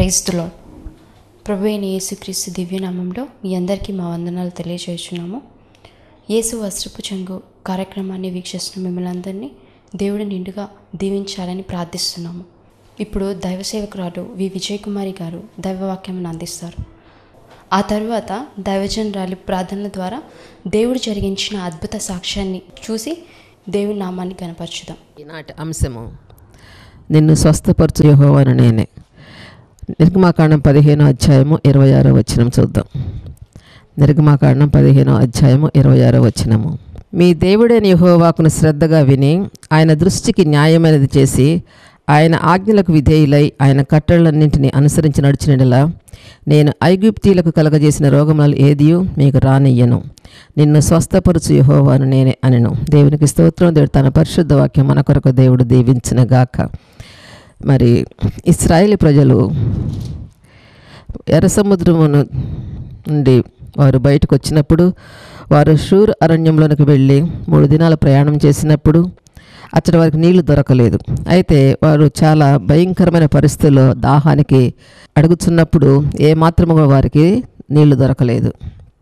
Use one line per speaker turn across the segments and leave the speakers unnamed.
praise దులో ప్రభు అయిన యేసుక్రీస్తు దివ్యనామంలో మీ అందరికీ మా వందనాలు తెలియజేస్తున్నాము యేసు వస్త్రపు చెంగు కార్యక్రమాన్ని వీక్షిస్తున్న మిమ్మల్ని అందరినీ దేవుడు నిండుగా దీవించాలని ప్రార్థిస్తున్నాము ఇప్పుడు దైవ సేవకురాలు వి విజయ్ కుమారి గారు దైవవాక్యం అందిస్తారు ఆ తరువాత దైవజనరాలి ప్రార్థనల ద్వారా దేవుడు జరిగించిన అద్భుత సాక్ష్యాన్ని చూసి దేవుని నామాన్ని కనపరచుదాం
ఈనాటి అంశము నిన్ను స్వస్థపరచు యెహోవాను నేనే నిర్గమాకాండం పదిహేనో అధ్యాయము ఇరవై ఆరో వచనం చూద్దాం నిర్గమాకాండం పదిహేనో అధ్యాయము ఇరవై ఆరో వచనము మీ దేవుడైన యెహోవాకును శ్రద్ధగా విని ఆయన దృష్టికి న్యాయమైనది చేసి ఆయన ఆజ్ఞలకు విధేయులై ఆయన కట్టడలన్నింటినీ అనుసరించి నడిచినలా నేను ఐగుప్తీలకు కలగజేసిన రోగములు ఏదియు మీకు రానియ్యను నిన్ను స్వస్థపరుచు యెహోవాను నేనే అనెను దేవునికి స్తోత్రం దేవుడు తన పరిశుద్ధ వాక్యం మన కొరకు దేవుడు దీవించిన గాక మరి ఇస్రాయేలీ ప్రజలు ఎర్ర సముద్రము నుండి వారు బయటకు వచ్చినప్పుడు వారు షూర్ అరణ్యంలోనికి వెళ్ళి మూడు దినాల ప్రయాణం చేసినప్పుడు అచ్చటి వారికి నీళ్లు దొరకలేదు అయితే వారు చాలా భయంకరమైన పరిస్థితుల్లో దాహానికి అడుగుతున్నప్పుడు ఏ మాత్రముగా వారికి నీళ్లు దొరకలేదు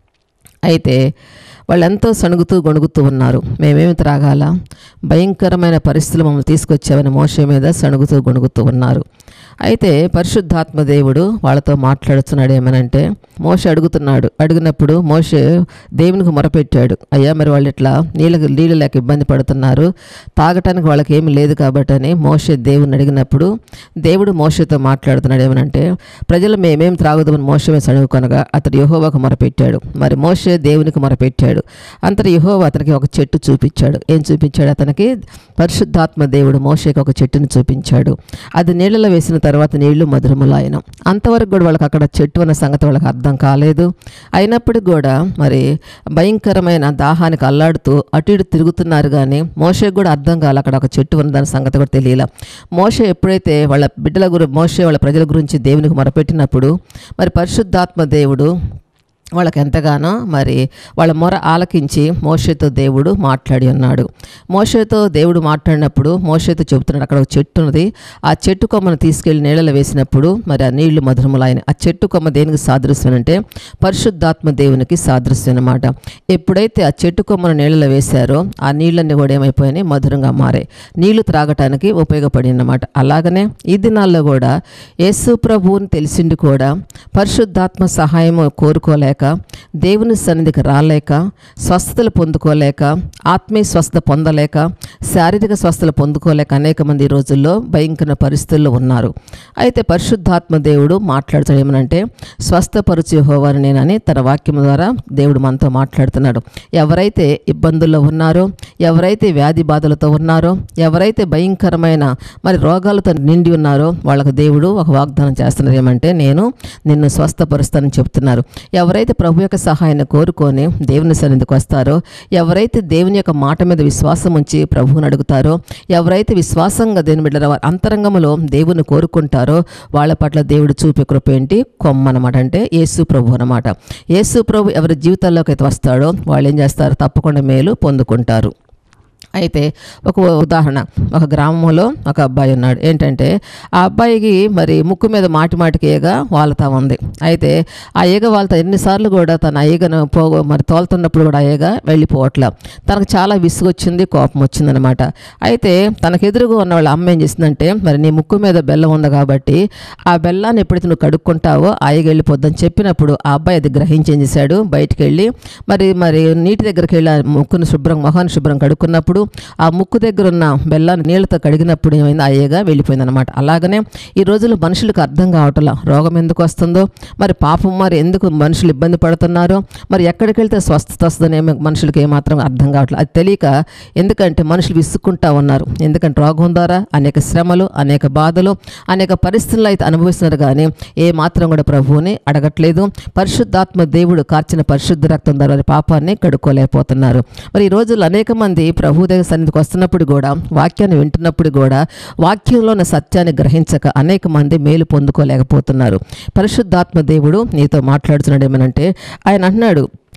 అయితే వాళ్ళు ఎంతో సణుగుతూ గొణుగుతూ ఉన్నారు మేమేమి త్రాగాల భయంకరమైన పరిస్థితులు మమ్మల్ని తీసుకొచ్చామని మోషే మీద సణుగుతూ గొణుగుతూ ఉన్నారు అయితే పరిశుద్ధాత్మ దేవుడు వాళ్ళతో మాట్లాడుతున్నాడు ఏమనంటే మోషే అడుగుతున్నాడు అడిగినప్పుడు మోషే దేవునికి మొరపెట్టాడు అయ్యా మరి వాళ్ళు ఇట్లా నీళ్ళకి నీళ్ళు లేక ఇబ్బంది పడుతున్నారు తాగటానికి వాళ్ళకి ఏమి లేదు కాబట్టి అని మోషే దేవుని అడిగినప్పుడు దేవుడు మోషేతో మాట్లాడుతున్నాడు ఏమనంటే ప్రజలు మేమేం త్రాగుదామని మోసమే మీద సణుగుకొనగా అతడు యహోవాకు మొరపెట్టాడు మరి మోషే దేవునికి మొరపెట్టాడు అంతటి యహోవా అతనికి ఒక చెట్టు చూపించాడు ఏం చూపించాడు అతనికి పరిశుద్ధాత్మ దేవుడు మోషేకి ఒక చెట్టుని చూపించాడు అది నీళ్ళలో వేసిన తర్వాత నీళ్లు మధురములాయన అంతవరకు కూడా వాళ్ళకి అక్కడ చెట్టు అన్న సంగతి వాళ్ళకి అర్థం కాలేదు అయినప్పటికీ కూడా మరి భయంకరమైన దాహానికి అల్లాడుతూ అటు ఇటు తిరుగుతున్నారు కానీ మోషేకి కూడా అర్థం కాలే అక్కడ ఒక చెట్టు ఉన్న దాని సంగతి కూడా తెలియలే మోషే ఎప్పుడైతే వాళ్ళ బిడ్డల గురి మోషే వాళ్ళ ప్రజల గురించి దేవునికి మొరపెట్టినప్పుడు మరి పరిశుద్ధాత్మ దేవుడు వాళ్ళకి ఎంతగానో మరి వాళ్ళ మొర ఆలకించి మోషేతో దేవుడు మాట్లాడి ఉన్నాడు మోషేతో దేవుడు మాట్లాడినప్పుడు మోషేతో చెబుతున్నాడు అక్కడ ఒక చెట్టు ఉన్నది ఆ చెట్టు కొమ్మను తీసుకెళ్లి నీళ్ళలో వేసినప్పుడు మరి ఆ నీళ్లు మధురములైన ఆ చెట్టు కొమ్మ దేనికి సాదృశ్యం అంటే పరిశుద్ధాత్మ దేవునికి సాదృశ్యం అనమాట ఎప్పుడైతే ఆ చెట్టు కొమ్మను నీళ్ళలో వేశారో ఆ నీళ్ళన్నీ కూడా ఏమైపోయినాయి మధురంగా మారాయి నీళ్లు త్రాగటానికి ఉపయోగపడి అన్నమాట అలాగనే ఈ దినాల్లో కూడా యేసు ప్రభువుని తెలిసిండి కూడా పరిశుద్ధాత్మ సహాయము కోరుకోలేక దేవుని సన్నిధికి రాలేక స్వస్థతలు పొందుకోలేక ఆత్మీయ స్వస్థత పొందలేక శారీరక స్వస్థతలు పొందుకోలేక అనేక మంది ఈ రోజుల్లో భయంకర పరిస్థితుల్లో ఉన్నారు అయితే పరిశుద్ధాత్మ దేవుడు మాట్లాడుతాడు ఏమనంటే స్వస్థపరుచు హోవాని నేనని తన వాక్యం ద్వారా దేవుడు మనతో మాట్లాడుతున్నాడు ఎవరైతే ఇబ్బందుల్లో ఉన్నారో ఎవరైతే వ్యాధి బాధలతో ఉన్నారో ఎవరైతే భయంకరమైన మరి రోగాలతో నిండి ఉన్నారో వాళ్ళకు దేవుడు ఒక వాగ్దానం చేస్తున్నారు ఏమంటే నేను నిన్ను స్వస్థపరుస్తానని చెప్తున్నారు ఎవరైతే ప్రభు యొక్క సహాయాన్ని కోరుకొని దేవుని సన్నిధికి వస్తారో ఎవరైతే దేవుని యొక్క మాట మీద విశ్వాసం ఉంచి ప్రభువుని అడుగుతారో ఎవరైతే విశ్వాసంగా దేవుని బిడ్డల వారి అంతరంగంలో దేవుని కోరుకుంటారో వాళ్ళ పట్ల దేవుడు చూపే కృప ఏంటి కొమ్మ అనమాట అంటే యేసు ప్రభు అనమాట యేసు ప్రభు ఎవరి జీవితాల్లోకి అయితే వస్తాడో వాళ్ళు ఏం చేస్తారు తప్పకుండా మేలు పొందుకుంటారు అయితే ఒక ఉదాహరణ ఒక గ్రామంలో ఒక అబ్బాయి ఉన్నాడు ఏంటంటే ఆ అబ్బాయికి మరి ముక్కు మీద మాటి మాటికి ఈగ వాళ్తా ఉంది అయితే ఆ ఈగ వాళ్తా ఎన్నిసార్లు కూడా తన ఈగను పోగ మరి తోలుతున్నప్పుడు కూడా ఆ ఈగ వెళ్ళిపోవట్లే తనకు చాలా విసుగొచ్చింది కోపం వచ్చిందనమాట అయితే తనకు ఎదురుగా ఉన్న వాళ్ళ అమ్మ ఏం చేసిందంటే మరి నీ ముక్కు మీద బెల్లం ఉంది కాబట్టి ఆ బెల్లాన్ని ఎప్పుడైతే నువ్వు కడుక్కుంటావో ఆ ఈగ వెళ్ళిపోద్దని చెప్పినప్పుడు ఆ అబ్బాయి అది గ్రహించి ఏం చేశాడు బయటికి వెళ్ళి మరి మరి నీటి దగ్గరికి వెళ్ళి ఆ ముక్కును శుభ్రం మొహాన్ని శుభ్రం కడుక్కున్నప్పుడు ఆ ముక్కు దగ్గర ఉన్న బెల్లాన్ని నీళ్ళతో కడిగినప్పుడు ఏమైంది అయ్యగా వెళ్ళిపోయింది అనమాట అలాగనే ఈ రోజుల్లో మనుషులకు అర్థం కావట్లా రోగం ఎందుకు వస్తుందో మరి పాపం మరి ఎందుకు మనుషులు ఇబ్బంది పడుతున్నారో మరి ఎక్కడికి వెళ్తే స్వస్థత వస్తుందని ఏమో మనుషులకు ఏమాత్రం అర్థం కావట్లేదు అది తెలియక ఎందుకంటే మనుషులు విసుక్కుంటా ఉన్నారు ఎందుకంటే రోగం ద్వారా అనేక శ్రమలు అనేక బాధలు అనేక పరిస్థితులు అయితే అనుభవిస్తున్నారు కానీ ఏ మాత్రం కూడా ప్రభువుని అడగట్లేదు పరిశుద్ధాత్మ దేవుడు కార్చిన పరిశుద్ధ రక్తం ద్వారా వారి పాపాన్ని కడుక్కోలేకపోతున్నారు మరి ఈ రోజుల్లో అనేక మంది ప్రభు దగ్గర సన్నిధికి వస్తున్నప్పుడు కూడా వాక్యాన్ని వింటున్నప్పుడు కూడా వాక్యంలో ఉన్న సత్యాన్ని గ్రహించక అనేక మంది మేలు పొందుకోలేకపోతున్నారు పరిశుద్ధాత్మ దేవుడు నీతో మాట్లాడుతున్నాడు ఏమనంటే ఆయన అంటున్నాడు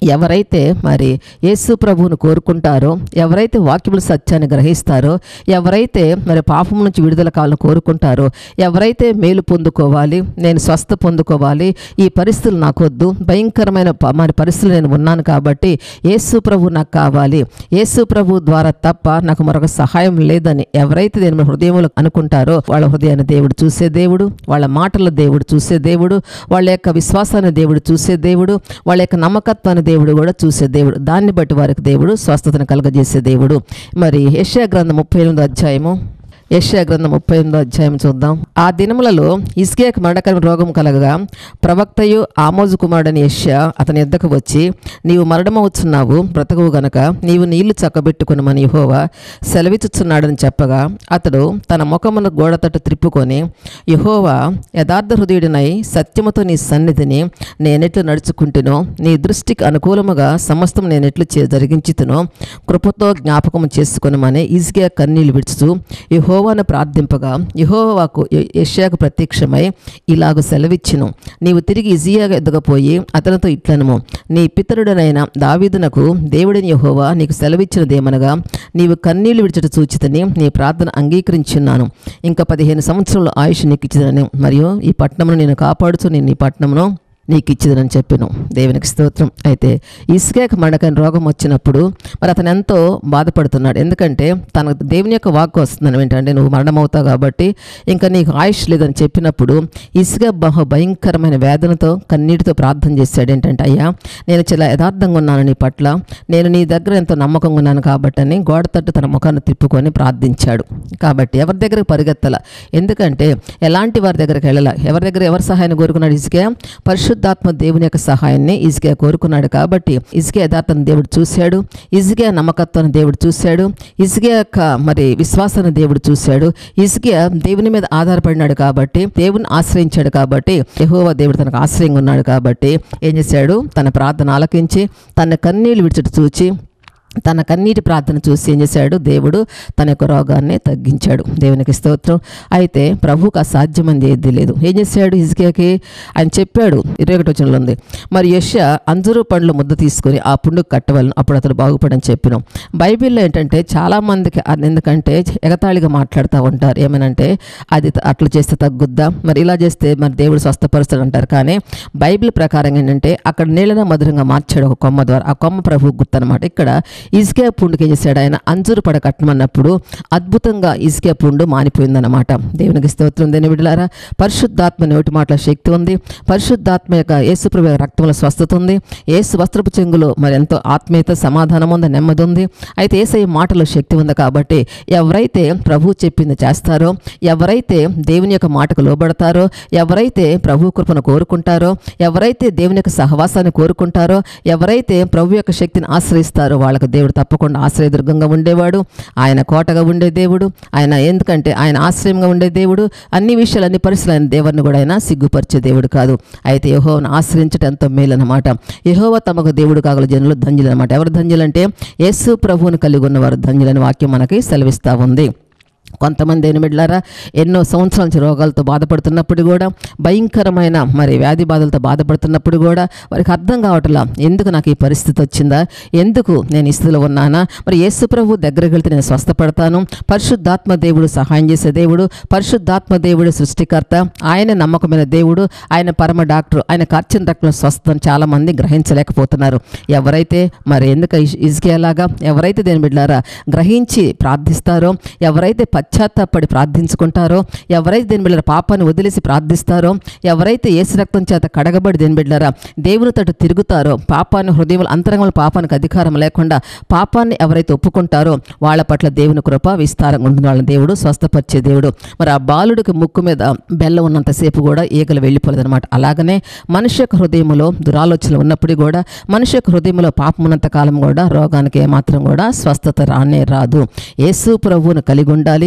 ఎవరైతే మరి యేసు ప్రభువును కోరుకుంటారో ఎవరైతే వాక్యముల సత్యాన్ని గ్రహిస్తారో ఎవరైతే మరి పాపం నుంచి విడుదల కావాలని కోరుకుంటారో ఎవరైతే మేలు పొందుకోవాలి నేను స్వస్థ పొందుకోవాలి ఈ పరిస్థితులు నాకొద్దు భయంకరమైన ప- మరి పరిస్థితులు నేను ఉన్నాను కాబట్టి యేసు ప్రభు నాకు కావాలి యేసు ప్రభు ద్వారా తప్ప నాకు మరొక సహాయం లేదని ఎవరైతే నేను హృదయంలో అనుకుంటారో వాళ్ళ హృదయాన్ని దేవుడు చూసే దేవుడు వాళ్ళ మాటల దేవుడు చూసే దేవుడు వాళ్ళ యొక్క విశ్వాసాన్ని దేవుడు చూసే దేవుడు వాళ్ళ యొక్క నమ్మకత్వాన్ని దేవుడు కూడా చూసే దేవుడు దాన్ని బట్టి వారికి దేవుడు స్వస్థతను కలుగజేసే దేవుడు మరి యెషయా గ్రంథం ముప్పై ఎనిమిదో అధ్యాయము యెషయా గ్రంథం ముప్పై ఎనిమిదో అధ్యాయం చూద్దాం ఆ దినములలో ఇస్కేక్ మరణకరమైన రోగం కలగగా ప్రవక్తయు ఆమోజు కుమారుడని యెషయా అతని ఎద్దకు వచ్చి నీవు మరణమవుతున్నావు బ్రతకవు గనక నీవు నీళ్లు చక్కబెట్టుకునమని యెహోవా సెలవిచ్చుచున్నాడని చెప్పగా అతడు తన ముఖమును గోడ తట్టు త్రిప్పుకొని యెహోవా యథార్థ హృదయుడినై సత్యముతో నీ సన్నిధిని నేనెట్లు నడుచుకుంటునో నీ దృష్టికి అనుకూలముగా సమస్తం నేనెట్లు చే జరిగించుతునో కృపతో జ్ఞాపకం చేసుకునమని ఈజీగా కన్నీళ్లు విడుచుతూ యహోవాను ప్రార్థింపగా యహోవాకు యష్యాకు ప్రత్యక్షమై ఇలాగ సెలవిచ్చును నీవు తిరిగి ఇజియా ఎదుగపోయి అతనితో ఇట్లనము నీ పితరుడనైన దావీదునకు దేవుడిని యహోవా నీకు సెలవిచ్చినదేమనగా నీవు కన్నీళ్లు విడిచట సూచితని నీ ప్రార్థన అంగీకరించున్నాను ఇంకా పదిహేను సంవత్సరాల ఆయుష్ నీకు ఇచ్చిదని మరియు ఈ పట్టణమును నేను కాపాడుతూ నేను ఈ పట్టణమును నీకు ఇచ్చిదని చెప్పాను దేవునికి స్తోత్రం అయితే ఇసుకేక మడకని రోగం వచ్చినప్పుడు మరి అతను ఎంతో బాధపడుతున్నాడు ఎందుకంటే తన దేవుని యొక్క వాక్కు వస్తుందని ఏంటంటే నువ్వు మరణమవుతావు కాబట్టి ఇంకా నీకు ఆయుష్ లేదని చెప్పినప్పుడు ఇసుక బహు భయంకరమైన వేదనతో కన్నీటితో ప్రార్థన చేశాడు ఏంటంటే అయ్యా నేను చాలా యథార్థంగా ఉన్నాను నీ పట్ల నేను నీ దగ్గర ఎంతో నమ్మకంగా ఉన్నాను కాబట్టి అని గోడ తట్టు తన ముఖాన్ని తిప్పుకొని ప్రార్థించాడు కాబట్టి ఎవరి దగ్గరకు పరిగెత్తల ఎందుకంటే ఎలాంటి వారి దగ్గరికి వెళ్ళాల ఎవరి దగ్గర ఎవరి సహాయాన్ని కోరుకున్నాడు ఇసుకే పరిశుద్ధాత్మ దేవుని యొక్క సహాయాన్ని ఇసుకే కోరుకున్నాడు కాబట్టి ఇసుకే యథార్థను దేవుడు చూశాడు ఇసుకే నమ్మకత్వాన్ని దేవుడు చూశాడు ఇసుకే యొక్క మరి విశ్వాసాన్ని దేవుడు చూశాడు ఇసుకే దేవుని మీద ఆధారపడినాడు కాబట్టి దేవుని ఆశ్రయించాడు కాబట్టి యెహోవా దేవుడు తనకు ఆశ్రయంగా ఉన్నాడు కాబట్టి ఏం చేశాడు తన ప్రార్థన ఆలకించి తన కన్నీళ్ళు విడిచిട്ട് చూచి తన కన్నీటి ప్రార్థన చూసి ఏం చేశాడు దేవుడు తన యొక్క రోగాన్ని తగ్గించాడు దేవునికి స్తోత్రం అయితే ప్రభువుకు అసాధ్యమంది ఏది లేదు ఏం చేశాడు హిజ్కియాకి ఆయన చెప్పాడు ఇరవై ఒకటి వచనంలో ఉంది మరి యశ అంజురు పండ్ల ముద్ద తీసుకొని ఆ పుండుకు కట్టవలను అప్పుడు అతడు బాగుపడని చెప్పినాం బైబిల్లో ఏంటంటే చాలా మందికి అది ఎందుకంటే ఎగతాళిగా మాట్లాడుతూ ఉంటారు ఏమనంటే అది త- అట్లా చేస్తే తగ్గుద్దా మరి ఇలా చేస్తే మరి దేవుడు స్వస్థపరుస్తాడు అంటారు కానీ బైబిల్ ప్రకారం ఏంటంటే అక్కడ నీళ్ళన మధురంగా మార్చాడు ఒక కొమ్మ ద్వారా ఆ కొమ్మ ప్రభు గుర్తు అనమాట ఇక్కడ ఇసుకే పుండుకి ఏం చేశాడు ఆయన అంజూరు పడ కట్టమన్నప్పుడు అద్భుతంగా ఇసుకే పుండు మానిపోయిందన్నమాట దేవునికి స్తోత్రం దేని విడలారా పరిశుద్ధాత్మ నోటి మాటల శక్తి ఉంది పరిశుద్ధాత్మ యొక్క యేసుప్రభు యొక్క రక్తంలో స్వస్థత ఉంది యేసు వస్త్రపు చెంగులో మరి ఎంతో ఆత్మీయత సమాధానం ఉంది నెమ్మది ఉంది అయితే ఏసై మాటలో శక్తి ఉంది కాబట్టి ఎవరైతే ప్రభు చెప్పింది చేస్తారో ఎవరైతే దేవుని యొక్క మాటకు లోబడతారో ఎవరైతే ప్రభు కృపను కోరుకుంటారో ఎవరైతే దేవుని యొక్క సహవాసాన్ని కోరుకుంటారో ఎవరైతే ప్రభు యొక్క శక్తిని ఆశ్రయిస్తారో వాళ్ళకు దేవుడు తప్పకుండా ఆశ్రయదుర్గంగా ఉండేవాడు ఆయన కోటగా ఉండే దేవుడు ఆయన ఎందుకంటే ఆయన ఆశ్రయంగా ఉండే దేవుడు అన్ని విషయాలు అన్ని పరిస్థితులు ఆయన దేవుడిని కూడా ఆయన సిగ్గుపరిచే దేవుడు కాదు అయితే యహోవను ఆశ్రయించడం ఎంతో మేలనమాట యహోవ తమకు దేవుడు కాగల జనులు ధన్యులు అనమాట ఎవరు ధన్యులంటే యేసు ప్రభువుని కలిగి ఉన్నవారు ధన్యులని వాక్యం మనకి సెలవిస్తూ ఉంది కొంతమంది ఎనిమిడ్లారా ఎన్నో సంవత్సరాల నుంచి రోగాలతో బాధపడుతున్నప్పుడు కూడా భయంకరమైన మరి వ్యాధి బాధలతో బాధపడుతున్నప్పుడు కూడా వారికి అర్థం కావట్లా ఎందుకు నాకు ఈ పరిస్థితి వచ్చిందా ఎందుకు నేను ఈ స్థితిలో ఉన్నానా మరి యేసు ప్రభు దగ్గరికి వెళ్తే నేను స్వస్థపడతాను పరిశుద్ధాత్మ దేవుడు సహాయం చేసే దేవుడు పరిశుద్ధాత్మ దేవుడు సృష్టికర్త ఆయన నమ్మకమైన దేవుడు ఆయన పరమ డాక్టర్ ఆయన కార్చిన రక్తంలో స్వస్థతను చాలా మంది గ్రహించలేకపోతున్నారు ఎవరైతే మరి ఎందుకు ఇసుకేలాగా ఎవరైతే దేని బిడ్డారా గ్రహించి ప్రార్థిస్తారో ఎవరైతే పశ్చాత్తాపడి ప్రార్థించుకుంటారో ఎవరైతే దేని బిడ్డారా పాపాన్ని వదిలేసి ప్రార్థిస్తారో ఎవరైతే ఏసు రక్తం చేత కడగబడి దేని బిడ్డారా దేవుని తట్టు తిరుగుతారో పాపాన్ని హృదయంలో అంతరంగంలో పాపానికి అధికారం లేకుండా పాపాన్ని ఎవరైతే ఒప్పుకుంటారో వాళ్ళ పట్ల దేవుని కృప విస్తారంగా ఉంటుంది వాళ్ళని దేవుడు స్వస్థపరిచే దేవుడు మరి ఆ బాలుడికి ముక్కు మీద బెల్లం ఉన్నంతసేపు కూడా ఈగలు వెళ్ళిపోలేదు అనమాట అలాగనే మనిషి యొక్క హృదయంలో దురాలోచనలు ఉన్నప్పుడు కూడా మనిషి యొక్క హృదయంలో పాపం ఉన్నంత కాలం కూడా రోగానికి ఏమాత్రం కూడా స్వస్థత రానే రాదు యేసు ప్రభువును కలిగి ఉండాలి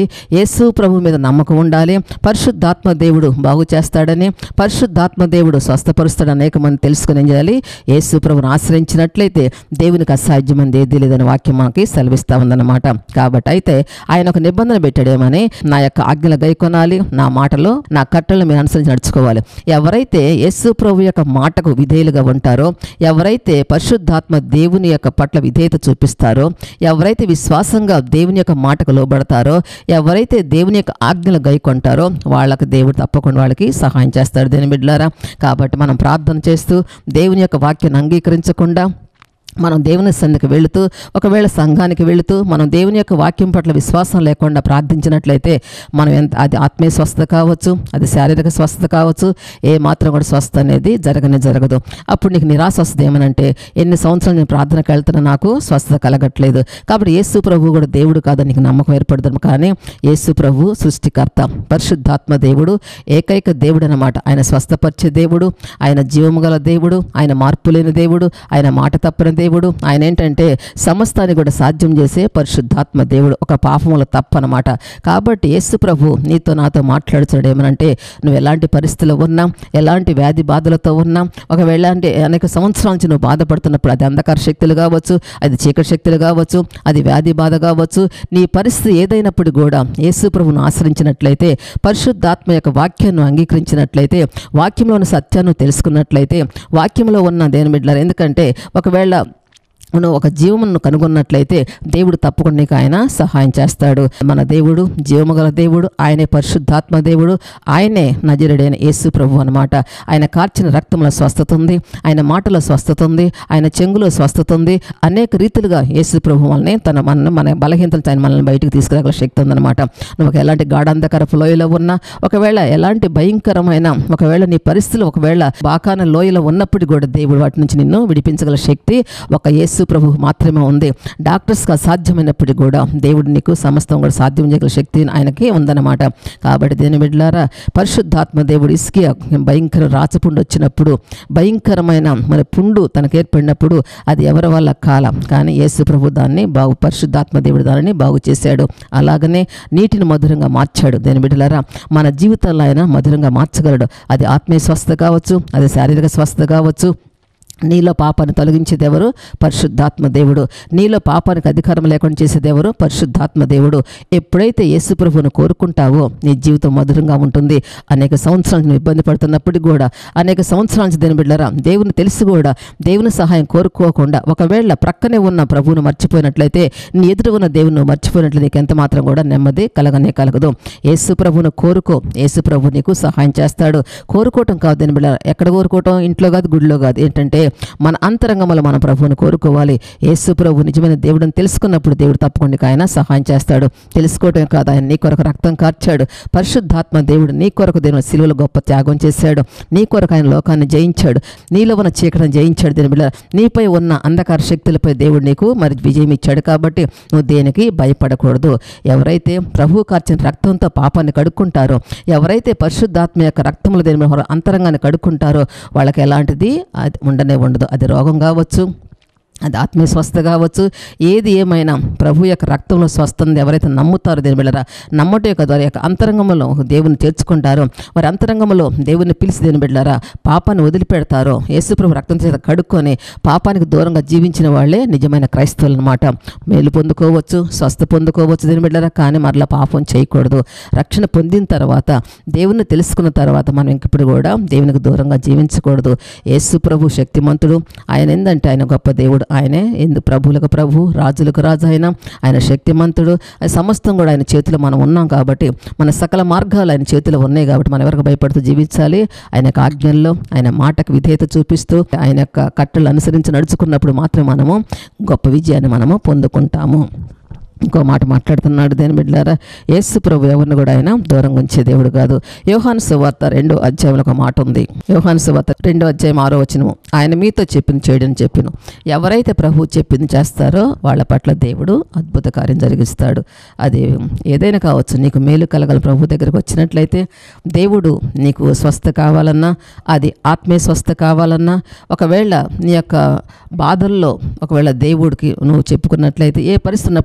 యేసు ప్రభు మీద నమ్మకం ఉండాలి పరిశుద్ధాత్మ దేవుడు బాగు చేస్తాడని పరిశుద్ధాత్మ దేవుడు స్వస్థపరుస్తాడు అనేక మంది తెలుసుకుని ఏం చేయాలి యేసు ప్రభుని ఆశ్రయించినట్లయితే దేవునికి అసాధ్యమైనది ఏదీ లేదని వాక్యం మనకి సెలవిస్తా ఉందన్నమాట కాబట్టి అయితే ఆయన ఒక నిబంధన పెట్టాడేమని నా యొక్క ఆజ్ఞలు గైకొనాలి నా మాటలో నా కట్టలు మీరు అనుసరించి నడుచుకోవాలి ఎవరైతే యేసు ప్రభు యొక్క మాటకు విధేయులుగా ఉంటారో ఎవరైతే పరిశుద్ధాత్మ దేవుని యొక్క పట్ల విధేయత చూపిస్తారో ఎవరైతే విశ్వాసంగా దేవుని యొక్క మాటకు లోబడతారో ఎవరైతే దేవుని యొక్క ఆజ్ఞలు గైకొంటారో వాళ్ళకి దేవుడు తప్పకుండా వాళ్ళకి సహాయం చేస్తాడు దేని బిడ్డలారా కాబట్టి మనం ప్రార్థన చేస్తూ దేవుని యొక్క వాక్యాన్ని అంగీకరించకుండా మనం దేవుని సన్నిధికి వెళుతూ ఒకవేళ సంఘానికి వెళుతూ మనం దేవుని యొక్క వాక్యం పట్ల విశ్వాసం లేకుండా ప్రార్థించినట్లయితే మనం ఎంత అది ఆత్మీయ స్వస్థత కావచ్చు అది శారీరక స్వస్థత కావచ్చు ఏ మాత్రం కూడా స్వస్థ అనేది జరగనే జరగదు అప్పుడు నీకు నిరాశ వస్తుంది ఏమనంటే ఎన్ని సంవత్సరాలు నేను ప్రార్థనకు వెళ్తున్నా నాకు స్వస్థత కలగట్లేదు కాబట్టి యేసు ప్రభు కూడా దేవుడు కాదని నీకు నమ్మకం ఏర్పడదు కానీ యేసు ప్రభు సృష్టికర్త పరిశుద్ధాత్మ దేవుడు ఏకైక దేవుడు అనమాట ఆయన స్వస్థపరిచే దేవుడు ఆయన జీవము గల దేవుడు ఆయన మార్పు లేని దేవుడు ఆయన మాట తప్పని దేవుడు ఆయన ఏంటంటే సమస్తాన్ని కూడా సాధ్యం చేసే పరిశుద్ధాత్మ దేవుడు ఒక పాపముల తప్పనమాట కాబట్టి యేసు ప్రభు నీతో నాతో మాట్లాడుతున్నాడు ఏమనంటే నువ్వు ఎలాంటి పరిస్థితుల్లో ఉన్నా ఎలాంటి వ్యాధి బాధలతో ఉన్నా ఒకవేళ అంటే అనేక సంవత్సరాల నుంచి నువ్వు బాధపడుతున్నప్పుడు అది అంధకార శక్తులు కావచ్చు అది చీకటి శక్తులు కావచ్చు అది వ్యాధి బాధ కావచ్చు నీ పరిస్థితి ఏదైనప్పుడు కూడా యేసు ప్రభువును ఆశ్రయించినట్లయితే పరిశుద్ధాత్మ యొక్క వాక్యాన్ని అంగీకరించినట్లయితే వాక్యంలోని సత్యాన్ని తెలుసుకున్నట్లయితే వాక్యంలో ఉన్న దేని బిడ్డలారు ఎందుకంటే ఒకవేళ నువ్వు ఒక జీవమును కనుగొన్నట్లయితే దేవుడు తప్పకుండా నీకు ఆయన సహాయం చేస్తాడు మన దేవుడు జీవము గల దేవుడు ఆయనే పరిశుద్ధాత్మ దేవుడు ఆయనే నజరుడైన యేసు ప్రభు అనమాట ఆయన కార్చిన రక్తంలో స్వస్థత ఉంది ఆయన మాటలో స్వస్థత ఉంది ఆయన చెంగులో స్వస్థత ఉంది అనేక రీతిలుగా యేసు ప్రభు వల్లనే తన మన మన బలహీనతలు ఆయన మనల్ని బయటికి తీసుకురాగల శక్తి ఉందన్నమాట నువ్వు ఒక ఎలాంటి గాఢాంధకరపు లోయలో ఉన్నా ఒకవేళ ఎలాంటి భయంకరమైన ఒకవేళ నీ పరిస్థితులు ఒకవేళ బాకాన లోయలో ఉన్నప్పుడు కూడా దేవుడు వాటి నుంచి నిన్ను విడిపించగల శక్తి ఒక యేసు ప్రభు మాత్రమే ఉంది డాక్టర్స్కి అసాధ్యమైనప్పటికీ కూడా దేవుడు నీకు సమస్తం కూడా సాధ్యం చేయగల శక్తి ఆయనకి ఉందన్నమాట కాబట్టి దేని బిడ్డలారా పరిశుద్ధాత్మ దేవుడు ఇసుకి భయంకర రాచపుండు వచ్చినప్పుడు భయంకరమైన మరి పుండు తనకు ఏర్పడినప్పుడు అది ఎవరి వల్ల కాల కానీ యేసు ప్రభు దాన్ని బాగు పరిశుద్ధాత్మ దేవుడు దానిని బాగు చేశాడు అలాగనే నీటిని మధురంగా మార్చాడు దేని బిడ్డలారా మన జీవితాల్లో ఆయన మధురంగా మార్చగలడు అది ఆత్మీయ స్వస్థత కావచ్చు అది శారీరక స్వస్థత కావచ్చు నీలో పాపాన్ని తొలగించేది ఎవరు పరిశుద్ధాత్మ దేవుడు నీలో పాపానికి అధికారం లేకుండా చేసేది ఎవరు పరిశుద్ధాత్మ దేవుడు ఎప్పుడైతే యేసు ప్రభువును కోరుకుంటావో నీ జీవితం మధురంగా ఉంటుంది అనేక సంవత్సరాల నుంచి నువ్వు ఇబ్బంది పడుతున్నప్పటికీ కూడా అనేక సంవత్సరాల నుంచి దేని బిడ్డరా దేవుని తెలిసి కూడా దేవుని సహాయం కోరుకోకుండా ఒకవేళ ప్రక్కనే ఉన్న ప్రభువును మర్చిపోయినట్లయితే నీ ఎదురు ఉన్న దేవుని నువ్వు మర్చిపోయినట్లు నీకు ఎంత మాత్రం కూడా నెమ్మది కలగనే కలగదు యేసు ప్రభువును కోరుకో యేసు ప్రభు నీకు సహాయం చేస్తాడు కోరుకోవటం కాదు దేని బిడ్డ ఎక్కడ కోరుకోవటం ఇంట్లో కాదు గుడిలో కాదు ఏంటంటే మన అంతరంగంలో మన ప్రభువును కోరుకోవాలి యేసు ప్రభు నిజమైన దేవుడిని తెలుసుకున్నప్పుడు దేవుడు తప్పకుండా నీకు ఆయన సహాయం చేస్తాడు తెలుసుకోవటం కాదు ఆయన నీ కొరకు రక్తం కార్చాడు పరిశుద్ధాత్మ దేవుడు నీ కొరకు దేవుని సిలువలో గొప్ప త్యాగం చేశాడు నీ కొరకు ఆయన లోకాన్ని జయించాడు నీలో ఉన్న చీకటిని జయించాడు దీని బిడ్డ నీపై ఉన్న అంధకార శక్తులపై దేవుడు నీకు మరి విజయం ఇచ్చాడు కాబట్టి నువ్వు దేనికి భయపడకూడదు ఎవరైతే ప్రభు కార్చిన రక్తంతో పాపాన్ని కడుక్కుంటారో ఎవరైతే పరిశుద్ధాత్మ యొక్క రక్తములు దేని మీద అంతరంగాన్ని కడుక్కుంటారో వాళ్ళకి ఎలాంటిది అది ఉండనే ఉండదు అది రోగం కావచ్చు అది ఆత్మీయ స్వస్థ కావచ్చు ఏది ఏమైనా ప్రభు యొక్క రక్తంలో స్వస్థంది ఎవరైతే నమ్ముతారో దేని బిళ్ళరా నమ్మటం యొక్క ద్వారా యొక్క అంతరంగంలో దేవుని చేర్చుకుంటారో వారి అంతరంగంలో దేవుని పిలిచి దేని బిళ్ళరా పాపాన్ని వదిలిపెడతారో యేసుప్రభు రక్తం చేత కడుక్కొని పాపానికి దూరంగా జీవించిన వాళ్ళే నిజమైన క్రైస్తవులు అనమాట మేలు పొందుకోవచ్చు స్వస్థ పొందుకోవచ్చు దేని బిళ్ళరా కానీ మరలా పాపం చేయకూడదు రక్షణ పొందిన తర్వాత దేవుని తెలుసుకున్న తర్వాత మనం ఇంకప్పుడు కూడా దేవునికి దూరంగా జీవించకూడదు యేసు ప్రభు శక్తిమంతుడు ఆయన ఏందంటే ఆయన గొప్ప దేవుడు ఆయనే ఎందు ప్రభువులకు ప్రభు రాజులకు రాజు ఆయన ఆయన శక్తిమంతుడు అది సమస్తం కూడా ఆయన చేతిలో మనం ఉన్నాం కాబట్టి మన సకల మార్గాలు ఆయన చేతిలో ఉన్నాయి కాబట్టి మనం ఎవరికి భయపడుతూ జీవించాలి ఆయన యొక్క ఆజ్ఞల్లో ఆయన మాటకు విధేయత చూపిస్తూ ఆయన యొక్క కట్టలు అనుసరించి నడుచుకున్నప్పుడు మాత్రమే మనము గొప్ప విజయాన్ని మనము పొందుకుంటాము ఇంకో మాట మాట్లాడుతున్నాడు దేని బిడ్డారా యేసు ప్రభు ఎవరిని కూడా ఆయన దూరంగా ఉంచే దేవుడు కాదు యోహాను సువార్త రెండో అధ్యాయంలో ఒక మాట ఉంది యోహాను సువార్త రెండో అధ్యాయం ఆరో వచనము ఆయన మీతో చెప్పింది చేయడని చెప్పిన ఎవరైతే ప్రభు చెప్పింది చేస్తారో వాళ్ళ పట్ల దేవుడు అద్భుత కార్యం జరిగిస్తాడు అది ఏదైనా కావచ్చు నీకు మేలు కలగల ప్రభు దగ్గరకు వచ్చినట్లయితే దేవుడు నీకు స్వస్థ కావాలన్నా అది ఆత్మీయ స్వస్థ కావాలన్నా ఒకవేళ నీ యొక్క బాధల్లో ఒకవేళ దేవుడికి నువ్వు చెప్పుకున్నట్లయితే ఏ పరిస్థితి ఉన్నప్పుడు కూడా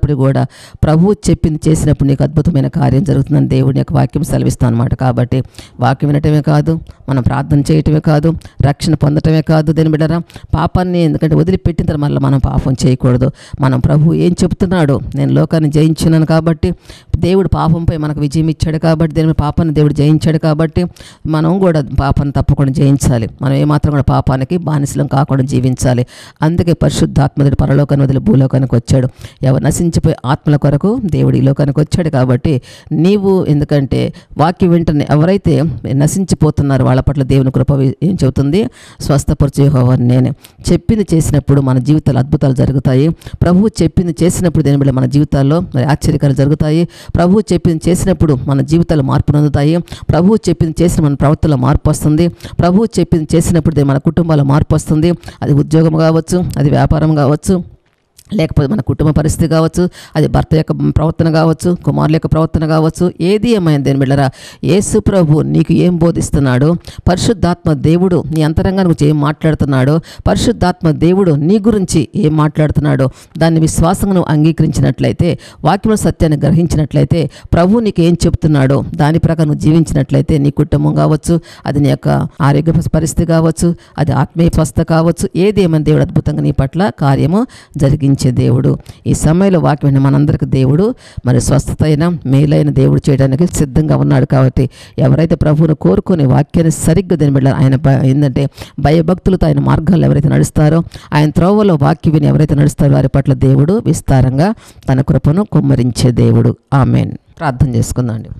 ప్రభువు చెప్పింది చేసినప్పుడు నీకు అద్భుతమైన కార్యం జరుగుతుందని దేవుని యొక్క వాక్యం సెలవిస్తాను అనమాట కాబట్టి వాక్యం వినటమే కాదు మనం ప్రార్థన చేయటమే కాదు రక్షణ పొందటమే కాదు దేని బిడ్డరా పాపాన్ని ఎందుకంటే వదిలిపెట్టిన తర్వాత మళ్ళీ మనం పాపం చేయకూడదు మనం ప్రభు ఏం చెప్తున్నాడు నేను లోకాన్ని జయించినాను కాబట్టి దేవుడు పాపంపై మనకు విజయం ఇచ్చాడు కాబట్టి దేని మీద పాపాన్ని దేవుడు జయించాడు కాబట్టి మనం కూడా పాపాన్ని తప్పకుండా జయించాలి మనం ఏమాత్రం కూడా పాపానికి బానిసలం కాకుండా జీవించాలి అందుకే పరిశుద్ధాత్మదుడు పరలోకాన్ని వదిలి భూలోకానికి వచ్చాడు ఎవరు నశించిపోయి ఆత్మల కొరకు దేవుడు ఈ లోకానికి వచ్చాడు కాబట్టి నీవు ఎందుకంటే వాక్యం వెంటనే ఎవరైతే నశించిపోతున్నారో వాళ్ళ పట్ల దేవుని కృప ఏం చెబుతుంది స్వస్థపరిచే యెహోవాని నేనే చెప్పింది చేసినప్పుడు మన జీవితాలు అద్భుతాలు జరుగుతాయి ప్రభువు చెప్పింది చేసినప్పుడు దేని బట్టి మన జీవితాల్లో మరి ఆశ్చర్యకాలు జరుగుతాయి ప్రభువు చెప్పింది చేసినప్పుడు మన జీవితాలు మార్పు నొందుతాయి ప్రభువు చెప్పింది చేసిన మన ప్రవర్తనలో మార్పు వస్తుంది ప్రభువు చెప్పింది చేసినప్పుడు దే- మన కుటుంబాల మార్పు వస్తుంది అది ఉద్యోగం కావచ్చు అది వ్యాపారం కావచ్చు లేకపోతే మన కుటుంబ పరిస్థితి కావచ్చు అది భర్త యొక్క ప్రవర్తన కావచ్చు కుమారుల యొక్క ప్రవర్తన కావచ్చు ఏది ఏమైంది దేని బిడ్డరా యేసు ప్రభు నీకు ఏం బోధిస్తున్నాడు పరిశుద్ధాత్మ దేవుడు నీ అంతరంగా నువ్వు ఏం మాట్లాడుతున్నాడో పరిశుద్ధాత్మ దేవుడు నీ గురించి ఏం మాట్లాడుతున్నాడో దాన్ని విశ్వాసంగా నువ్వు అంగీకరించినట్లయితే వాక్యం సత్యాన్ని గ్రహించినట్లయితే ప్రభు నీకు ఏం చెప్తున్నాడో దాని ప్రకారం నువ్వు జీవించినట్లయితే నీ కుటుంబం కావచ్చు అది నీ యొక్క ఆరోగ్య పరిస్థితి కావచ్చు అది ఆత్మీయ స్వస్థ కావచ్చు ఏది ఏమైనా దేవుడు అద్భుతంగా నీ పట్ల కార్యము జరిగించే దేవుడు ఈ సమయంలో వాక్యం మనందరికి దేవుడు మరి స్వస్థత అయిన మేలైన దేవుడు చేయడానికి సిద్ధంగా ఉన్నాడు కాబట్టి ఎవరైతే ప్రభువును కోరుకొని వాక్యాన్ని సరిగ్గా దీని బిడ్డ ఆయన భ- ఏంటంటే భయభక్తులతో ఆయన మార్గాల్లో ఎవరైతే నడుస్తారో ఆయన త్రోవలో వాక్య విని ఎవరైతే నడుస్తారో వారి పట్ల దేవుడు విస్తారంగా తన కృపను కుమ్మరించే దేవుడు ఆమెన్ ప్రార్థన చేసుకుందాండి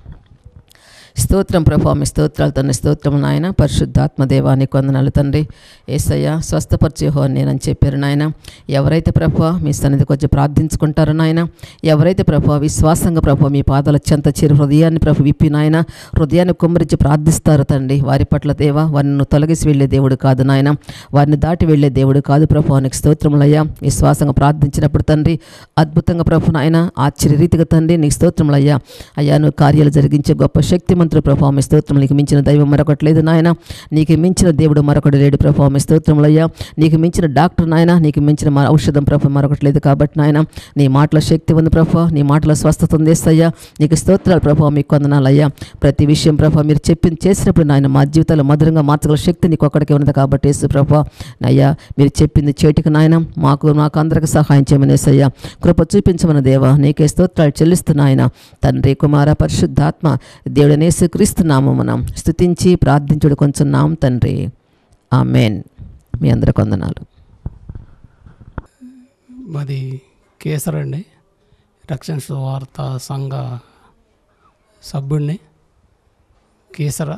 స్తోత్రం ప్రభా మీ స్తోత్రాలు తండ్రి స్తోత్రం నాయన పరిశుద్ధాత్మ దేవానికి వందనాలు తండ్రి ఏసయ్య స్వస్థపరిచే హో నేనని చెప్పారు నాయన ఎవరైతే ప్రభా మీ సన్నిధికి వచ్చి ప్రార్థించుకుంటారో నాయన ఎవరైతే ప్రభా విశ్వాసంగా ప్రభా మీ పాదాల చెంత చేరి హృదయాన్ని ప్రభు విప్పి నాయన హృదయాన్ని కుమ్మరించి ప్రార్థిస్తారు తండ్రి వారి పట్ల దేవా వారిని నువ్వు తొలగిసి వెళ్ళే దేవుడు కాదు నాయన వారిని దాటి వెళ్ళే దేవుడు కాదు ప్రభు నీకు స్తోత్రములయ్యా విశ్వాసంగా ప్రార్థించినప్పుడు తండ్రి అద్భుతంగా ప్రభు నాయన ఆశ్చర్య రీతిగా తండ్రి నీకు స్తోత్రములయ్యా అయ్యా నువ్వు కార్యాలు జరిగించే గొప్ప శక్తిమంతుడు ప్రభావ మీ స్తోత్రం నీకు మించిన దైవం మరొకటి లేదు నాయన నీకు మించిన దేవుడు మరొకటి లేడు ప్రభావ మీ స్తోత్రములయ్యా నీకు మించిన డాక్టర్ నాయన నీకు మించిన మ- ఔషధం ప్రభు మరొకటి లేదు కాబట్టి నాయన నీ మాటల శక్తి ఉంది ప్రభావ నీ మాటల స్వస్థత ఉంది ఏసయ్యా నీకు స్తోత్రాలు ప్రభావ మీకు కొందనాలయ్యా ప్రతి విషయం ప్రభావ మీరు చెప్పింది చేసినప్పుడు నాయన మా జీవితాలు మధురంగా మార్చగల శక్తి నీకు ఒక్కడికే ఉన్నది కాబట్టి యేసు ప్రభావ అయ్యా మీరు చెప్పింది చేటికి నాయన మాకు మాకు అందరికి సహాయం చేయమని ఏసయ్యా కృప చూపించమని దేవా నీకే స్తోత్రాలు చెల్లిస్తున్నాయన తండ్రి కుమార పరిశుద్ధాత్మ దేవుడనేసు క్రీస్తు నామమున స్తుతించి ప్రార్థించుడు కొంచెం నాం తండ్రి ఆమెన్ మీ అందరికి వందనాలు
మాది కేసర్ అండి రక్షణ వార్త సంఘ సభ్యుడిని కేసర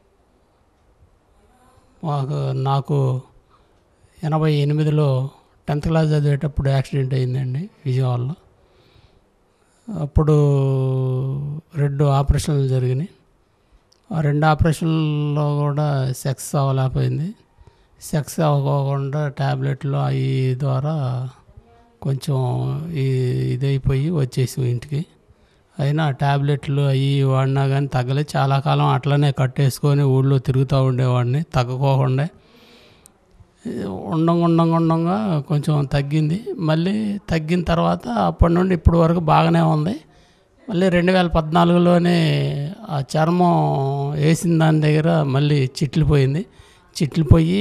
మాకు నాకు ఎనభై ఎనిమిదిలో టెన్త్ క్లాస్ చదివేటప్పుడు యాక్సిడెంట్ అయిందండి విజయవాడలో అప్పుడు రెండు ఆపరేషన్లు జరిగినాయి ఆ రెండు ఆపరేషన్లో కూడా సెక్స్ అవ్వలేకపోయింది సెక్స్ అవ్వకుండా ట్యాబ్లెట్లు అవి ద్వారా కొంచెం ఈ ఇదైపోయి వచ్చేసి ఇంటికి అయినా ట్యాబ్లెట్లు అవి వాడినా కానీ తగ్గలేదు చాలా కాలం అట్లనే కట్టేసుకొని ఊళ్ళో తిరుగుతూ ఉండేవాడిని తగ్గకోకుండా ఉండంగా ఉండంగా ఉండంగా కొంచెం తగ్గింది మళ్ళీ తగ్గిన తర్వాత అప్పటి నుండి ఇప్పటి వరకు బాగానే ఉంది మళ్ళీ రెండు వేల పద్నాలుగులోనే ఆ చర్మం వేసిన దాని దగ్గర మళ్ళీ చిట్లిపోయింది చిట్లిపోయి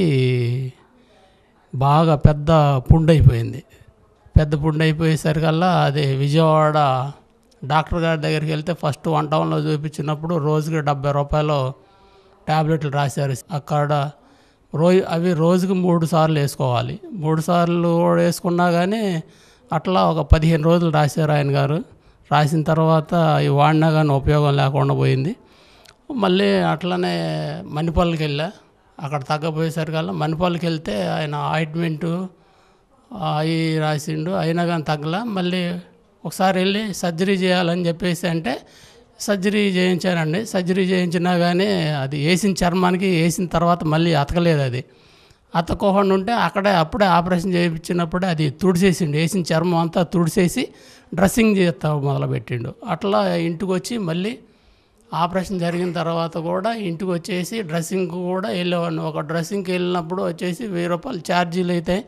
బాగా పెద్ద పుండు అయిపోయింది పెద్ద పుండు అయిపోయేసరికల్లా అది విజయవాడ డాక్టర్ గారి దగ్గరికి వెళ్తే ఫస్ట్ వన్ టౌన్లో చూపించినప్పుడు రోజుకి డెబ్బై రూపాయలు ట్యాబ్లెట్లు రాశారు అక్కడ రోజు అవి రోజుకి మూడు సార్లు వేసుకోవాలి మూడు సార్లు కూడా వేసుకున్నా కానీ అట్లా ఒక పదిహేను రోజులు రాశారు ఆయన గారు రాసిన తర్వాత అవి వాడినా కానీ ఉపయోగం లేకుండా పోయింది మళ్ళీ అట్లనే మణిపల్లికి వెళ్ళా అక్కడ తగ్గపోయేసరికల్లా మణిపల్లికి వెళ్తే ఆయన ఆయింట్మెంటు అవి రాసిండు అయినా కానీ తగ్గల మళ్ళీ ఒకసారి వెళ్ళి సర్జరీ చేయాలని చెప్పేసి అంటే సర్జరీ చేయించానండి సర్జరీ చేయించినా కానీ అది వేసిన చర్మానికి వేసిన తర్వాత మళ్ళీ అతకలేదు అది అతకోకుండా ఉంటే అక్కడే అప్పుడే ఆపరేషన్ చేయించినప్పుడే అది తుడిసేసిండు వేసిన చర్మం అంతా తుడిసేసి డ్రెస్సింగ్ చేస్తా మొదలుపెట్టిండు అట్లా ఇంటికి వచ్చి మళ్ళీ ఆపరేషన్ జరిగిన తర్వాత కూడా ఇంటికి వచ్చేసి డ్రెస్సింగ్ కూడా వెళ్ళేవాడిని ఒక డ్రెస్సింగ్కి వెళ్ళినప్పుడు వచ్చేసి వెయ్యి రూపాయలు ఛార్జీలు అయితే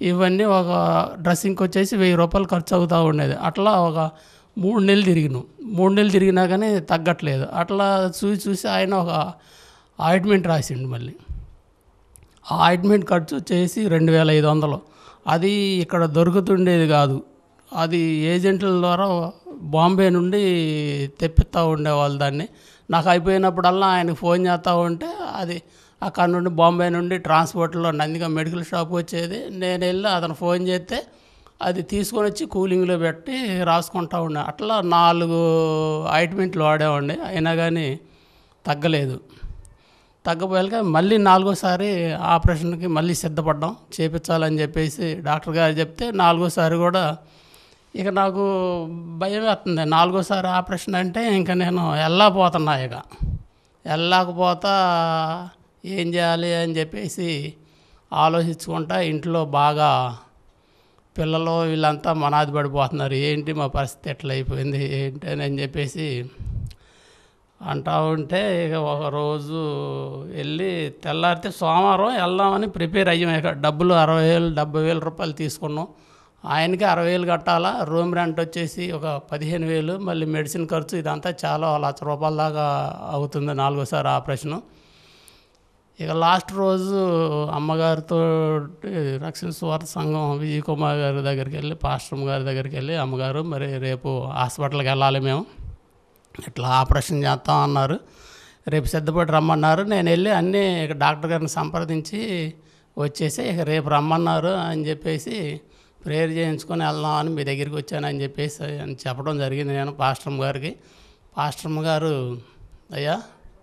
ఇవన్నీ ఒక డ్రెస్సింగ్కి వచ్చేసి వెయ్యి రూపాయలు ఖర్చు అవుతూ ఉండేది అట్లా ఒక మూడు నెలలు తిరిగినాం మూడు నెలలు తిరిగినా కానీ తగ్గట్లేదు అట్లా చూసి చూసి ఆయన ఒక ఆయింట్మెంట్ రాసిండు మళ్ళీ ఆ ఆయింట్మెంట్ ఖర్చు వచ్చేసి రెండు వేల ఐదు వందలు అది ఇక్కడ దొరుకుతుండేది కాదు అది ఏజెంట్ల ద్వారా బాంబే నుండి తెప్పిస్తూ ఉండేవాళ్ళు దాన్ని నాకు అయిపోయినప్పుడల్లా ఆయనకు ఫోన్ చేస్తూ ఉంటే అది అక్కడ నుండి బాంబే నుండి ట్రాన్స్పోర్ట్లో నందిగా మెడికల్ షాప్ వచ్చేది నేను వెళ్ళి అతను ఫోన్ చేస్తే అది తీసుకొని వచ్చి కూలింగ్లో పెట్టి రాసుకుంటా ఉండే అట్లా నాలుగు ఆయింట్మెంట్లు వాడేవాడిని అయినా కానీ తగ్గలేదు తగ్గపోయాక మళ్ళీ నాలుగోసారి ఆపరేషన్కి మళ్ళీ సిద్ధపడ్డాం చేపించాలని చెప్పేసి డాక్టర్ గారు చెప్తే నాలుగోసారి కూడా ఇక నాకు భయం వేస్తుంది నాలుగోసారి ఆపరేషన్ అంటే ఇంకా నేను వెళ్ళకపోతున్నా ఇక వెళ్ళకపోతా ఏం చేయాలి అని చెప్పేసి ఆలోచించుకుంటా ఇంట్లో బాగా పిల్లలు వీళ్ళంతా మనాది పడిపోతున్నారు ఏంటి మా పరిస్థితి ఎట్లా అయిపోయింది ఏంటి అని చెప్పేసి అంటా ఉంటే ఇక ఒక రోజు వెళ్ళి తెల్లారితే సోమవారం వెళ్దామని ప్రిపేర్ అయ్యాం ఇక డబ్బులు అరవై వేలు డెబ్బై వేల రూపాయలు తీసుకున్నాం ఆయనకి అరవై వేలు కట్టాలా రూమ్ రెంట్ వచ్చేసి ఒక పదిహేను వేలు మళ్ళీ మెడిసిన్ ఖర్చు ఇదంతా చాలా లక్ష రూపాయల దాకా అవుతుంది నాలుగోసారి ఆపరేషను ఇక లాస్ట్ రోజు అమ్మగారితో రక్షణ స్వార్థ సంఘం విజయ్ కుమార్ గారి దగ్గరికి వెళ్ళి పాస్టర్ గారి దగ్గరికి వెళ్ళి అమ్మగారు మరి రేపు హాస్పిటల్కి వెళ్ళాలి మేము ఇట్లా ఆపరేషన్ చేస్తాం అన్నారు రేపు సిద్ధపడి రమ్మన్నారు నేను వెళ్ళి అన్నీ ఇక డాక్టర్ గారిని సంప్రదించి వచ్చేసి ఇక రేపు రమ్మన్నారు అని చెప్పేసి ప్రేయర్ చేయించుకొని వెళ్దామని మీ దగ్గరికి వచ్చానని చెప్పేసి అని చెప్పడం జరిగింది నేను పాస్టర్మ్ గారికి పాస్టర్మ్ గారు అయ్యా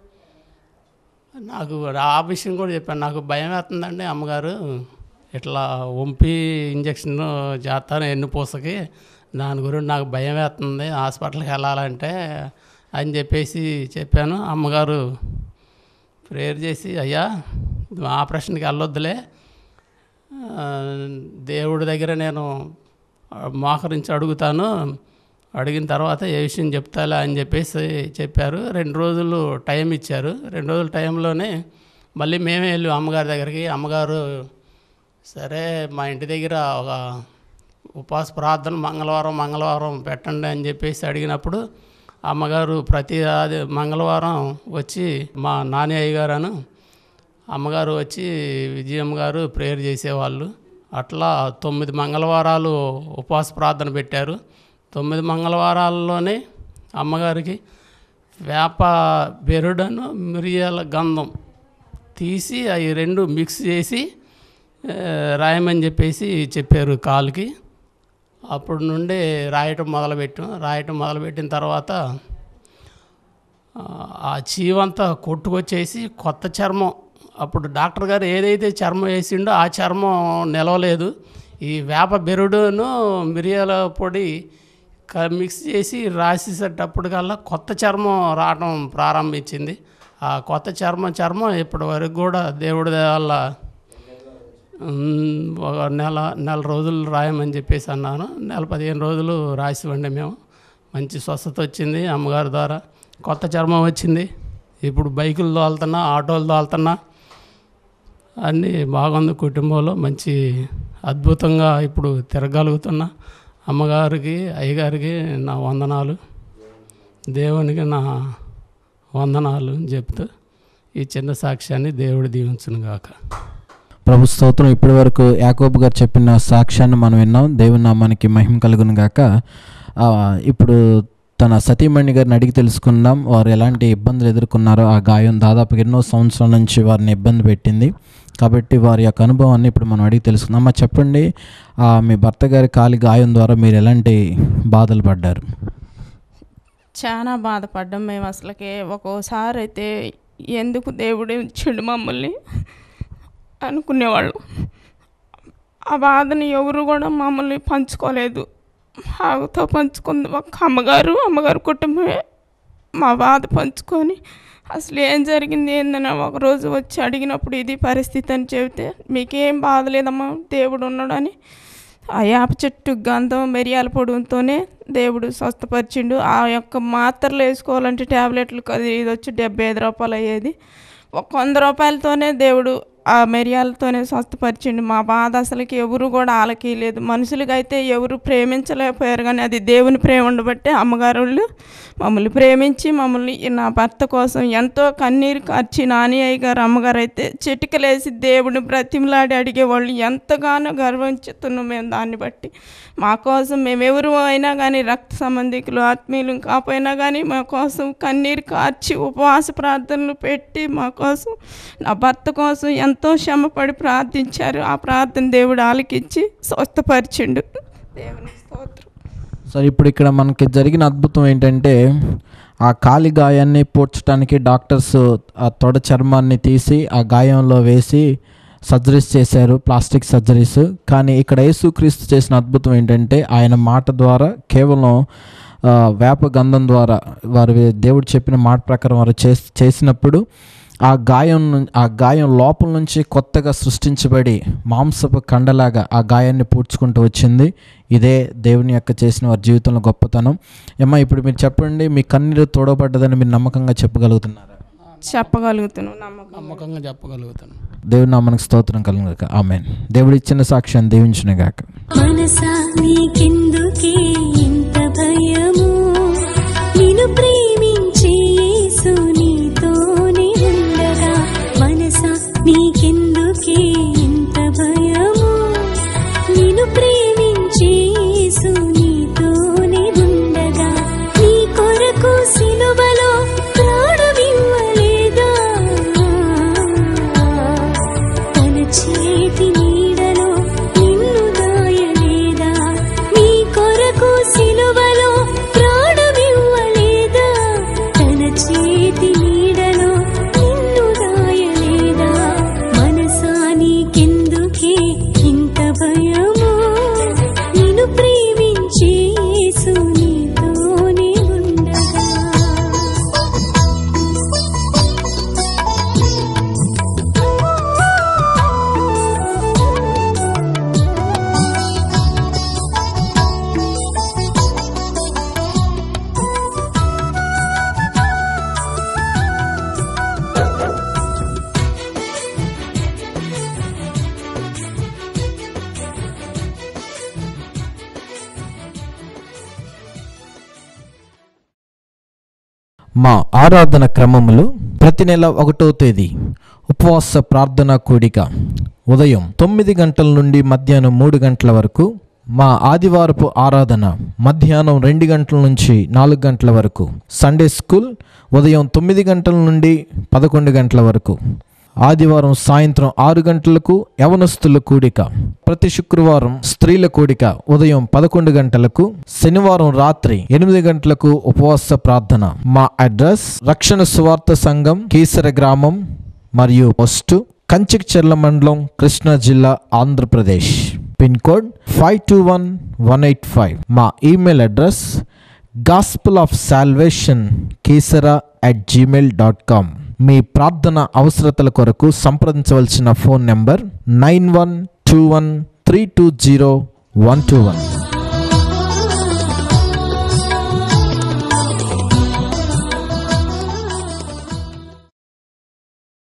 నాకు ఆ విషయం కూడా చెప్పాను నాకు భయం వేస్తుందండి అమ్మగారు ఇట్లా వంపి ఇంజక్షన్ చేస్తాను ఎన్ని పూసకి దాని గురించి నాకు భయం వేస్తుంది హాస్పిటల్కి వెళ్ళాలంటే అని చెప్పేసి చెప్పాను అమ్మగారు ప్రేయర్ చేసి అయ్యా ఆపరేషన్కి వెళ్ళొద్దులే ఆ, దేవుడి దగ్గర నేను మోకరించి అడుగుతాను అడిగిన తర్వాత ఏ విషయం చెప్తాలే అని చెప్పేసి చెప్పారు రెండు రోజులు టైం ఇచ్చారు రెండు రోజుల టైంలోనే మళ్ళీ మేమే వెళ్ళి అమ్మగారి దగ్గరికి అమ్మగారు సరే మా ఇంటి దగ్గర ఒక ఉపవాస ప్రార్థన మంగళవారం మంగళవారం పెట్టండి అని చెప్పేసి అడిగినప్పుడు అమ్మగారు ప్రతి ఆది మంగళవారం వచ్చి మా నాని అయ్య గారు అమ్మగారు వచ్చి విజయమ్మ గారు ప్రేయర్ చేసేవాళ్ళు అట్లా తొమ్మిది మంగళవారాలు ఉపవాస ప్రార్థన పెట్టారు తొమ్మిది మంగళవారాల్లోనే అమ్మగారికి వేప బెరుడను మిరియాల గంధం తీసి అవి రెండు మిక్స్ చేసి ఆ, రాయమని చెప్పేసి చెప్పారు కాలుకి అప్పుడు నుండి రాయటం మొదలుపెట్టాం రాయటం మొదలుపెట్టిన తర్వాత ఆ, ఆ చీవంతా కొట్టుకొచ్చేసి కొత్త చర్మం అప్పుడు డాక్టర్ గారు ఏదైతే చర్మం వేసిండో ఆ చర్మం నిలవలేదు ఈ వేప బెరుడును మిరియాల పొడి క- మిక్స్ చేసి రాసేసేటప్పటికల్లా కొత్త చర్మం రావడం ప్రారంభించింది ఆ కొత్త చర్మం చర్మం ఇప్పటి వరకు కూడా దేవుడి దయ వల్ల ఉమ్, ఒక నెల నెల రోజులు రాయమని చెప్పేసి అన్నాను నెల పదిహేను రోజులు రాసివ్వండి మేము మంచి స్వస్థత వచ్చింది అమ్మగారి ద్వారా కొత్త చర్మం వచ్చింది ఇప్పుడు బైకులు తోలుతున్నా ఆటోలు తోలుతున్నా అన్నీ బాగుంది కుటుంబంలో మంచి అద్భుతంగా ఇప్పుడు తిరగలుగుతున్నా అమ్మగారికి అయ్యగారికి నా వందనాలు దేవునికి నా వందనాలు అని చెప్తూ ఈ చిన్న సాక్ష్యాన్ని దేవుడు దీవించును గాక
ప్రభు స్తోత్రం ఇప్పటి వరకు యాకోబు గారు చెప్పిన సాక్ష్యాన్ని మనం విన్నాం దేవుని నామానికి మహిమ కలుగును గాక ఆ, ఇప్పుడు తన సతీమణి గారిని అడిగి తెలుసుకుందాం వారు ఎలాంటి ఇబ్బందులు ఎదుర్కొన్నారో ఆ గాయం దాదాపు ఎన్నో సంవత్సరాల నుంచి వారిని ఇబ్బంది పెట్టింది కాబట్టి వారి యొక్క అనుభవాన్ని ఇప్పుడు మనం అడిగి తెలుసుకుందాం అమ్మా చెప్పండి ఆ, మీ భర్త గారి కాలి గాయం ద్వారా మీరు ఎలాంటి బాధలు పడ్డారు
చాలా బాధపడ్డాం మేము అసలుకి ఒక్కోసారి అయితే ఎందుకు దేవుడే ఇచ్చిండు మమ్మల్ని అనుకునేవాళ్ళు ఆ బాధని ఎవరు కూడా మమ్మల్ని పంచుకోలేదు ఆగుతో పంచుకుంది ఒక అమ్మగారు అమ్మగారు కుటుంబమే మా బాధ పంచుకొని అసలు ఏం జరిగింది ఏందని ఒకరోజు వచ్చి అడిగినప్పుడు ఇది పరిస్థితి అని చెబితే మీకేం బాధ లేదమ్మా దేవుడు ఉన్నాడని ఆ యాప చెట్టు గంధం మిరియాల పొడితోనే దేవుడు స్వస్థపరిచిండు ఆ యొక్క మాత్రలు వేసుకోవాలంటే ట్యాబ్లెట్లు అది ఇది వచ్చి డెబ్బై ఐదు రూపాయలు అయ్యేది ఒక వంద రూపాయలతోనే దేవుడు ఆ మెరియాలతోనే స్వస్థపరిచిండు మా బాధ అసలుకి ఎవరు కూడా ఆలకి లేదు మనుషులకైతే ఎవరు ప్రేమించలేకపోయారు కానీ అది దేవుని ప్రేమ ఉండబట్టే అమ్మగారు వాళ్ళు మమ్మల్ని ప్రేమించి మమ్మల్ని నా భర్త కోసం ఎంతో కన్నీరు కార్చి నాని అయ్య గారు అమ్మగారు అయితే చిటికలేసి దేవుడిని బ్రతిమలాడి అడిగేవాళ్ళు ఎంతగానో గర్వించుతున్నాం మేము దాన్ని బట్టి మా కోసం మేమెవరు అయినా కానీ రక్త సంబంధికులు ఆత్మీయులు కాకపోయినా కానీ మా కోసం కన్నీరు కార్చి ఉపవాస ప్రార్థనలు పెట్టి మా కోసం నా భర్త కోసం ఎంతో శ్రమపడి ప్రార్థించారు ఆ ప్రార్థన దేవుడు ఆలకిచ్చి స్వస్థపరిచిండు దేవుని స్తోత్రం
సరే ఇప్పుడు ఇక్కడ మనకి జరిగిన అద్భుతం ఏంటంటే ఆ కాలి గాయాన్ని పూడ్చడానికి డాక్టర్స్ ఆ తొడ చర్మాన్ని తీసి ఆ గాయంలో వేసి సర్జరీస్ చేశారు ప్లాస్టిక్ సర్జరీస్ కానీ ఇక్కడ యేసుక్రీస్తు చేసిన అద్భుతం ఏంటంటే ఆయన మాట ద్వారా కేవలం ఆ, వేప గంధం ద్వారా వారు దేవుడు చెప్పిన మాట ప్రకారం వారు చేస్ చేసినప్పుడు ఆ గాయం నుం- ఆ గాయం లోపల నుంచి కొత్తగా సృష్టించబడి మాంసపు కండలాగా ఆ గాయాన్ని పూడ్చుకుంటూ వచ్చింది ఇదే దేవుని యొక్క చేసిన వారి జీవితంలో గొప్పతనం ఏమ్మా ఇప్పుడు మీరు చెప్పండి మీ కన్నీరు తోడబడ్డదని మీరు నమ్మకంగా చెప్పగలుగుతున్నారా
చెప్పగలుగుతున్నాను నమ్మకం
నమ్మకంగా చెప్పగలుగుతాను
దేవుని నామానికి స్తోత్రం కలుగుగాక ఆమెన్ దేవుడు ఇచ్చిన సాక్ష్యాన్ని దీవించిన గాక
మనసా నీకెందుకే ఇంత భయము నిన్ను ప్రేమించే యేసు నీతోనే ఉండగా మనసా నీకెందుకే ఇంత భయము నిన్ను ప్రేమించే యేసు నీతోనే ఉండగా నీ కొరకు సిలువలో ప్రాణమివ్వలేదా తన చేతి నీడలో నిన్ను దాయలేదా నీ కొరకు సిలువలో ప్రాణమివ్వలేదా తన చేతి నీడలో నిన్ను దాయలేదా మనసా నీకెందుకే ఇంత భయము నిన్ను ప్రేమించే యేసు నీతోనే ఉండగా
మా ఆరాధన క్రమములు ప్రతి నెల ఒకటో తేదీ ఉపవాస ప్రార్థనా కూడిక ఉదయం తొమ్మిది గంటల నుండి మధ్యాహ్నం మూడు గంటల వరకు మా ఆదివారపు ఆరాధన మధ్యాహ్నం రెండు గంటల నుంచి నాలుగు గంటల వరకు సండే స్కూల్ ఉదయం తొమ్మిది గంటల నుండి పదకొండు గంటల వరకు ఆదివారం సాయంత్రం ఆరు గంటలకు యవనస్తుల కూడిక ప్రతి శుక్రవారం స్త్రీల కూడిక ఉదయం పదకొండు గంటలకు శనివారం రాత్రి ఎనిమిది గంటలకు ఉపవాస ప్రార్థన మా అడ్రస్ రక్షణ సువార్త సంఘం కీసర గ్రామం మరియు పోస్టు కంచిక్చెర్ల మండలం కృష్ణా జిల్లా Andhrapradesh pin code five two one one eight five మా email address gospel of salvation Keesara at gmail dot com మీ ప్రార్థన అవసరతల కొరకు సంప్రదించవలసిన phone number nine one two one three two zero one two one